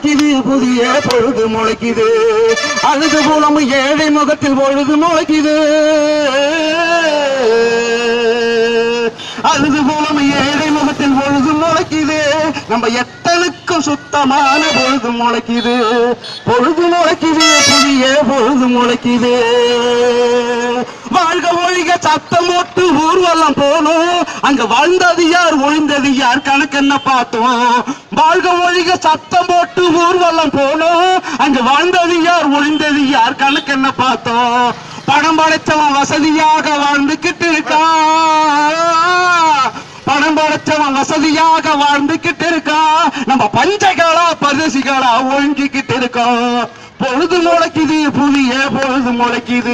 முளைக்குது புதிய பொழுது முளைக்குது அழுது புலம் ஏழை முகத்தில் பொழுது முளைக்குது அழுது போலம் ஏழை முகத்தில் பொழுது முளைக்குது நம்ம எத்தனுக்கும் சுத்தமான பொழுது முளைக்குது பொழுது முளைக்குது புதிய பொழுது முளைக்குது வாழ்க ஒழிக சத்தம் போட்டு ஊர்வலம் போனோம் அங்க வாழ்ந்தது யார் ஒழிந்தது யார் கணக்கென்ன பார்த்தோம் வாழ்க ஒழிக சத்தம் போட்டு ஊர்வலம் போனோம் அங்க வாழ்ந்தது யார் ஒழிந்தது யார் கணக்கென்ன பார்த்தோம் பணம் படைச்சவன் வசதியாக வாழ்ந்துகிட்டு இருக்கான் பணம் படைச்சவன் வசதியாக வாழ்ந்துகிட்டு இருக்கான் நம்ம பஞ்சகளா பரிசிகளா ஒழுங்கிக்கிட்டு இருக்கோம் பொழுது முளைக்குது புதிய பொழுது முளைக்குது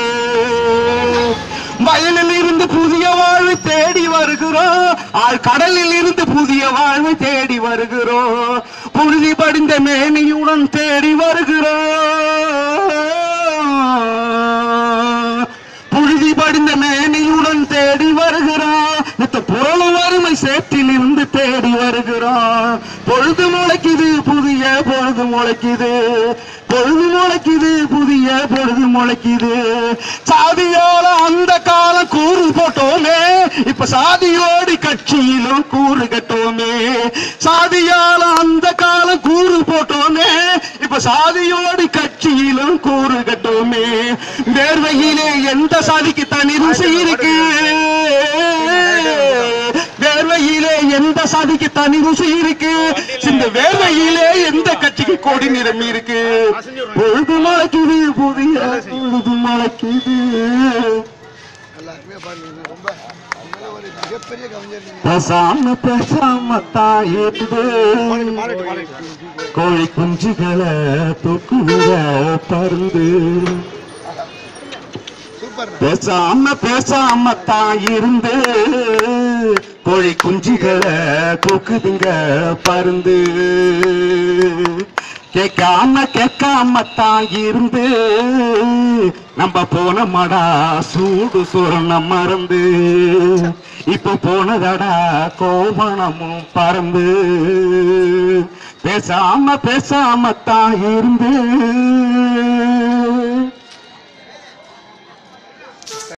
வயலில் இருந்து புதிய வாழ்வு தேடி வருகிறோம் ஆள் கடலில் இருந்து புதிய வாழ்வு தேடி வருகிறோம் புழுதி படிந்த மேனியுடன் தேடி வருகிறோம் புழுதி படிந்த மேனியுடன் தேடி வருகிறோம் மத்த புரள வறுமை சேற்றில் இருந்து தேடி வருகிறோம் பொழுது முளைக்குது புதிய பொழுது முளைக்குது பொழுது முளைக்குது புதிய பொழுது முளைக்குது சாதியோட அந்த காலம் கூறு போட்டோமே இப்ப சாதியோடு கட்சியிலும் கூறு கட்டோமே சாதியால அந்த காலம் கூறு போட்டோமே இப்ப சாதியோடு கட்சியிலும் கூறு கட்டோமே வேர்வையிலே எந்த சாதிக்கு தனி ருசி இருக்கு வேர்வையிலே எந்த சாதிக்கு தனி ருசி இருக்கு இந்த வேர்வையிலே எந்த கட்சிக்கு கொடி நிறம் இருக்கு பொழுது முளைக்குது புதிய பொழுது முளைக்குது எல்லாருமே பாருங்க ரொம்ப உண்மையிலே ஒரு மிகப்பெரிய கவிஞர் நீங்க பேசாம பேசாம தாயிட்டு மாறிட்டு மாறிட்டு கோழி குஞ்சுகளை தூக்குகிற பருந்து சூப்பர் பேசாம பேசாம தான் இருந்து கோழி குஞ்சுகளை தூக்குதுங்க பருந்து கேட்காம கேட்காம தான் இருந்து நம்ம போன மடா சூடு சுரண மறந்து இப்ப போனதடா கோவணமும் பறந்து பேசாம பேசாம தான் இருந்து